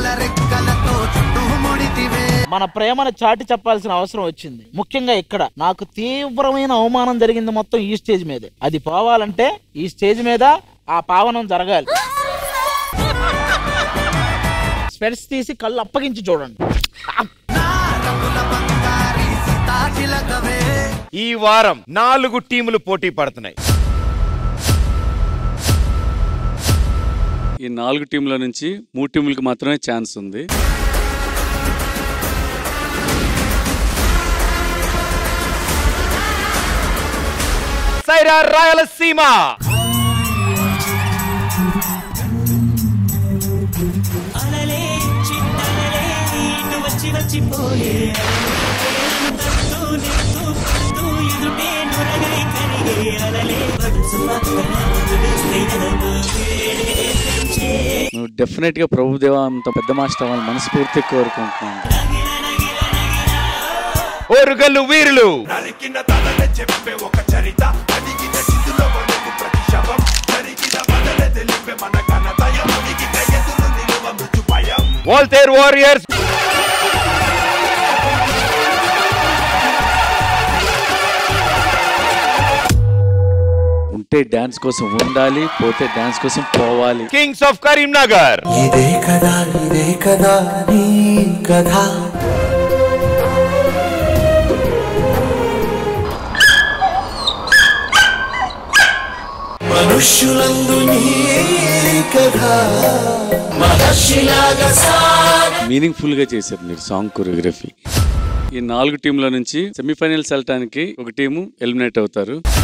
రెక్కలతో చుట్టూ ముడితివే మన ప్రేమను చాటి చెప్పాల్సిన అవసరం వచ్చింది ముఖ్యంగా ఇక్కడ నాకు తీవ్రమైన అవమానం జరిగింది మొత్తం ఈ స్టేజ్ మీదే అది పోవాలంటే ఈ స్టేజ్ మీద ఆ పావనం జరగాలి స్పెట్స్ తీసి కళ్ళు అప్పగించి చూడండి ఈ వారం నాలుగు టీములు పోటీ పడుతున్నాయి ఈ నాలుగు టీంల నుంచి మూడు టీములకి మాత్రమే ఛాన్స్ ఉంది సైరా రాయలసీమ అలలే చిన్నలలే ఇటు వచ్చి వచ్చిపోయే తట్టు నెట్టు పడుతూ ఎదుటే నురగై కరిగే అలలే పడుచు పక్కన విడిస్తే ఎదగో వేడే పెంచే. నువ్వు డెఫినెట్ గా ప్రభుదేవ అంత పెద్ద మాస్టర్ అవ్వాలని మనస్ఫూర్తి కోరుకుంటున్నాను ఓరుగల్లు వీరులు నరికిన తలనే చెప్పే ఒక చరిత అడిగిన చితులో మనకు ప్రతి శవం జరిగిన బదలే తెలిపే మన ఘనతయం అడిగిన ఎదురు నిలువ మృత్యు భయం వాల్తేర్ వారియర్స్ ఉంటే డాన్స్ కోసం ఉండాలి పోతే డాన్స్ కోసం పోవాలి కింగ్స్ ఆఫ్ కరీంనగర్ ఇదే కదా ఇదే కదా నీ కథ మనుష్యులందు నీ కథ మహర్షిలాగా సాగ మీనింగ్ఫుల్ గా చేశారు మీరు సాంగ్ కొరియోగ్రఫీ ఈ నాలుగు టీంల నుంచి సెమీఫైనల్స్ వెళ్ళటానికి ఒక టీము ఎలిమినేట్ అవుతారు